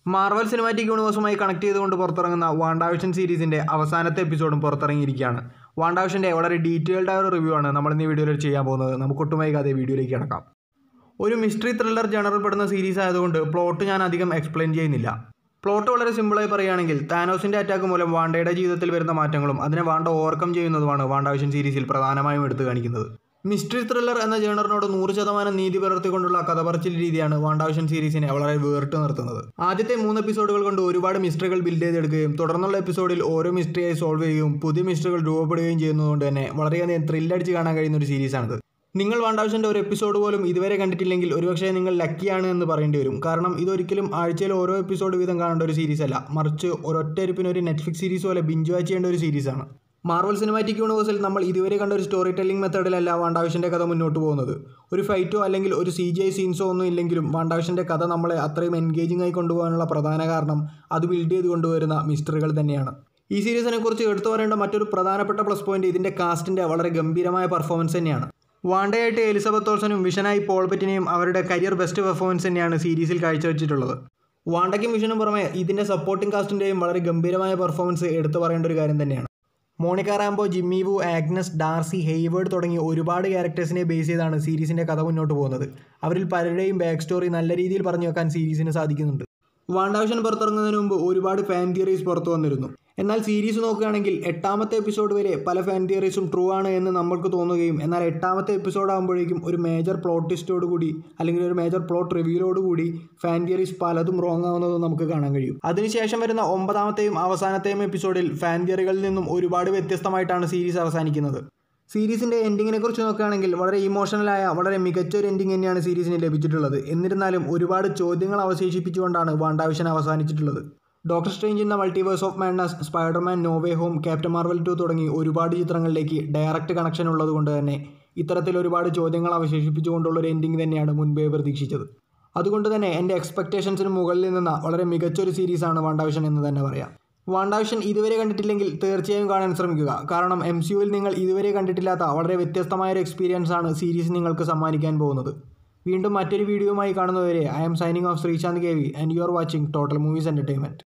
Marvel cinematic യൂണിവേഴ്സുമായി connect ചെയ്തുകൊണ്ട് പുറത്തിറങ്ങുന്ന വാണ്ടാവിഷൻ സീരീസിൻ്റെ അവസാനത്തെ എപ്പിസോഡും പുറത്തിറങ്ങിയിരിക്കുകയാണ് വാണ്ടാവിഷൻ്റെ വളരെ ഡീറ്റെയിൽഡ് ആയ ഒരു റിവ്യൂ ആണ് നമ്മൾ ഇന്ന് ഈ വീഡിയോയിൽ ചെയ്യാൻ പോകുന്നത് നമുക്ക് ഒട്ടും വൈകാതെ വീഡിയോയിലേക്ക് കിടക്കാം ഒരു മിസ്റ്ററി ത്രില്ലർ ജനറൽ പെടുന്ന സീരീസ് ആയതുകൊണ്ട് പ്ലോട്ട് ഞാൻ അധികം എക്സ്പ്ലെയിൻ ചെയ്യുന്നില്ല പ്ലോട്ട് വളരെ സിമ്പിളായി പറയുകയാണെങ്കിൽ താനോസിൻ്റെ അറ്റാക്ക് മൂലം വാണ്ടയുടെ ജീവിതത്തിൽ വരുന്ന മാറ്റങ്ങളും അതിനെ വാണ്ട ഓവർകം ചെയ്യുന്നതുമാണ് വാണ്ടാവിഷൻ സീരീസിൽ പ്രധാനമായും എടുത്തു കാണിക്കുന്നത് മിസ്റ്ററി ത്രില്ലർ എന്ന ജേണറിനോട് നൂറ് ശതമാനം നീതി പുലർത്തിക്കൊണ്ടുള്ള കഥ പറച്ചിൽ രീതിയാണ് വാണ്ടാവിഷൻ സീരീസിനെ വളരെ വേറിട്ട് നിർത്തുന്നത് ആദ്യത്തെ മൂന്ന് എപ്പിസോഡുകൾ കൊണ്ട് ഒരുപാട് മിസ്റ്ററികൾ ബിൽഡ് ചെയ്തെടുക്കുകയും തുടർന്നുള്ള എപ്പിസോഡിൽ ഓരോ മിസ്റ്ററിയായി സോൾവ് ചെയ്യുകയും പുതിയ മിസ്റ്ററികൾ രൂപപ്പെടുകയും ചെയ്യുന്നതുകൊണ്ട് തന്നെ വളരെയധികം ത്രില്ലടിച്ച് കാണാൻ കഴിയുന്ന ഒരു സീരീസാണിത് നിങ്ങൾ വാണ്ടാവിഷൻ്റെ ഒരു എപ്പിസോഡ് പോലും ഇതുവരെ കണ്ടിട്ടില്ലെങ്കിൽ ഒരുപക്ഷെ നിങ്ങൾ ലക്കിയാണ് എന്ന് പറയേണ്ടി വരും കാരണം ഇതൊരിക്കലും ആഴ്ചയിൽ ഓരോ എപ്പിസോഡ് വീതം കാണേണ്ട ഒരു സീരീസ് അല്ല മറിച്ച് ഒരൊറ്റ എരിപ്പിന് ഒരു നെറ്റ്ഫ്ലിക്സ് സീരീസ് പോലെ ബിഞ്ച് വാച്ച് ചെയ്യേണ്ട ഒരു സീരീസാണ് മാർവൽ സിനിമാറ്റിക് യൂണിവേഴ്സിൽ നമ്മൾ ഇതുവരെ കണ്ട ഒരു സ്റ്റോറി ടെല്ലിംഗ് മെത്തേഡിലല്ല വാണ്ടാവിഷൻ്റെ കഥ മുന്നോട്ട് പോകുന്നത് ഒരു ഫൈറ്റോ അല്ലെങ്കിൽ ഒരു സി ജി ഐ സീൻസോ ഒന്നും ഇല്ലെങ്കിലും വാണ്ടാവിഷൻ്റെ കഥ നമ്മളെ അത്രയും എൻഗേജിംഗ് ആയി കൊണ്ടുപോകാനുള്ള പ്രധാന കാരണം അത് ബിൽഡ് ചെയ്ത് കൊണ്ടുവരുന്ന മിസ്റ്ററികൾ തന്നെയാണ് ഈ സീരീസിനെ കുറിച്ച് എടുത്തു പറയേണ്ട മറ്റൊരു പ്രധാനപ്പെട്ട പ്ലസ് പോയിന്റ് ഇതിൻ്റെ കാസ്റ്റിൻ്റെ വളരെ ഗംഭീരമായ പെർഫോമൻസ് തന്നെയാണ് വാണ്ടയായിട്ട് എലിസബത്ത് ഓൾസനും വിഷനായി പോൾപറ്റിനെയും അവരുടെ കരിയർ ബെസ്റ്റ് പെർഫോമൻസ് തന്നെയാണ് സീരീസിൽ കാഴ്ചവെച്ചിട്ടുള്ളത് വാണ്ടയ്ക്കും വിഷനും പുറമെ ഇതിൻ്റെ സപ്പോർട്ടിംഗ് കാസ്റ്റിൻ്റെയും വളരെ ഗംഭീരമായ പെർഫോമൻസ് എടുത്തു പറയേണ്ട ഒരു കാര്യം തന്നെയാണ് Monica Rambeau Jimmy Woo Agnes Darcy Hayward തുടങ്ങി ഒരുപാട് ക്യാരക്ടേഴ്സിനെ ബേസ് ചെയ്താണ് സീരീസിൻ്റെ കഥ മുന്നോട്ട് പോകുന്നത് അവരിൽ പലരുടെയും ബാക്ക് സ്റ്റോറി നല്ല രീതിയിൽ പറഞ്ഞു വെക്കാൻ സീരീസിന് സാധിക്കുന്നുണ്ട് വാണ്ടാവിഷൻ പുറത്തിറങ്ങുന്നതിന് മുമ്പ് ഒരുപാട് ഫാൻ തിയറീസ് പുറത്തു വന്നിരുന്നു എന്നാൽ സീരീസ് നോക്കുകയാണെങ്കിൽ എട്ടാമത്തെ എപ്പിസോഡ് വരെ പല ഫാൻ തിയറീസും ട്രൂ ആണ് എന്ന് നമ്മൾക്ക് തോന്നുകയും എന്നാൽ എട്ടാമത്തെ എപ്പിസോഡ് ആകുമ്പോഴേക്കും ഒരു മേജർ പ്ലോട്ട് ടിസ്റ്റോട് കൂടി അല്ലെങ്കിൽ ഒരു മേജർ പ്ലോട്ട് റിവ്യൂലോട് കൂടി ഫാൻ തിയറീസ് പലതും റോങ് ആവുന്നതും നമുക്ക് കാണാൻ കഴിയും അതിനുശേഷം വരുന്ന ഒമ്പതാമത്തെയും അവസാനത്തെയും എപ്പിസോഡിൽ ഫാൻ തിയറികളിൽ നിന്നും ഒരുപാട് വ്യത്യസ്തമായിട്ടാണ് സീരീസ് അവസാനിക്കുന്നത് സീരീസിൻ്റെ എൻഡിങ്ങിനെ കുറിച്ച് നോക്കുകയാണെങ്കിൽ വളരെ ഇമോഷണലായ വളരെ മികച്ച ഒരു എൻഡിങ് തന്നെയാണ് സീരീസിന് ലഭിച്ചിട്ടുള്ളത് എന്നിരുന്നാലും ഒരുപാട് ചോദ്യങ്ങൾ അവശേഷിപ്പിച്ചുകൊണ്ടാണ് വാണ്ടാവിഷൻ അവസാനിച്ചിട്ടുള്ളത് Doctor Strange in the Multiverse of Madness Spiderman No Way Home Captain Marvel two തുടങ്ങി ഒരുപാട് ചിത്രങ്ങളിലേക്ക് ഡയറക്റ്റ് കണക്ഷൻ ഉള്ളതുകൊണ്ട് തന്നെ ഇത്തരത്തിൽ ഒരുപാട് ചോദ്യങ്ങൾ അവശേഷിപ്പിച്ചുകൊണ്ടുള്ള ഒരു എൻഡിങ് തന്നെയാണ് മുൻപേ പ്രതീക്ഷിച്ചത് അതുകൊണ്ട് തന്നെ എൻ്റെ എക്സ്പെക്റ്റേഷൻസിന് മുകളിൽ നിന്ന വളരെ മികച്ച ഒരു സീരീസാണ് വാണ്ടാവിഷൻ എന്ന് തന്നെ പറയാം വാണ്ടാവിഷൻ ഇതുവരെ കണ്ടിട്ടില്ലെങ്കിൽ തീർച്ചയായും കാണാൻ ശ്രമിക്കുക കാരണം എം സി യുവിൽ നിങ്ങൾ ഇതുവരെ കണ്ടിട്ടില്ലാത്ത വളരെ വ്യത്യസ്തമായ ഒരു എക്സ്പീരിയൻസ് ആണ് സീരീസ് നിങ്ങൾക്ക് സമ്മാനിക്കാൻ പോകുന്നത് വീണ്ടും മറ്റൊരു വീഡിയോയുമായി കാണുന്നതുവരെ I am signing off Sreesanth K V and you are watching Total Movies entertainment